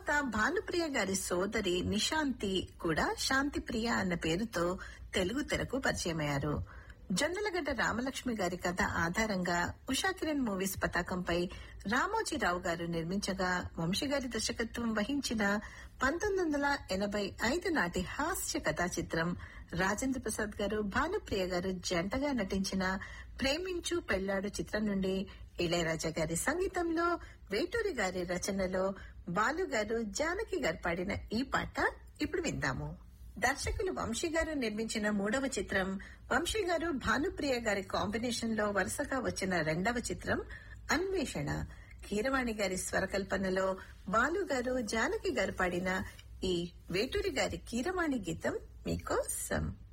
తర్వాత భానుప్రియ గారి సోదరి నిశాంతి కూడా శాంతిప్రియ అన్న పేరుతో తెలుగు తెరకు పరిచయమయ్యారు జొన్నలగడ్డ రామలక్ష్మి గారి కథ ఆధారంగా ఉషా కిరణ్ మూవీస్ పతాకంపై రామోజీరావు గారు నిర్మించగా వంశీ గారి దర్శకత్వం వహించిన పంతొమ్మిది వందల ఎనభై ఐదు నాటి హాస్య కథా చిత్రం రాజేంద్ర ప్రసాద్ గారు భానుప్రియ గారు జంటగా నటించిన ప్రేమించు పెళ్లాడు చిత్రం నుండి ఇళయరాజా గారి సంగీతంలో వేటూరి గారి రచనలో బాలు గారు జానకి గారు పాడిన ఈ పాట ఇప్పుడు విందాము దర్శకులు వంశీ గారు నిర్మించిన మూడవ చిత్రం వంశీ గారు భానుప్రియ గారి కాంబినేషన్ లో వరుసగా వచ్చిన రెండవ చిత్రం అన్వేషణ కీరవాణి గారి స్వరకల్పనలో బాలు గారు జానకి గారు పాడిన ఈ వేటూరి గారి కీరవాణి గీతం మీకోసం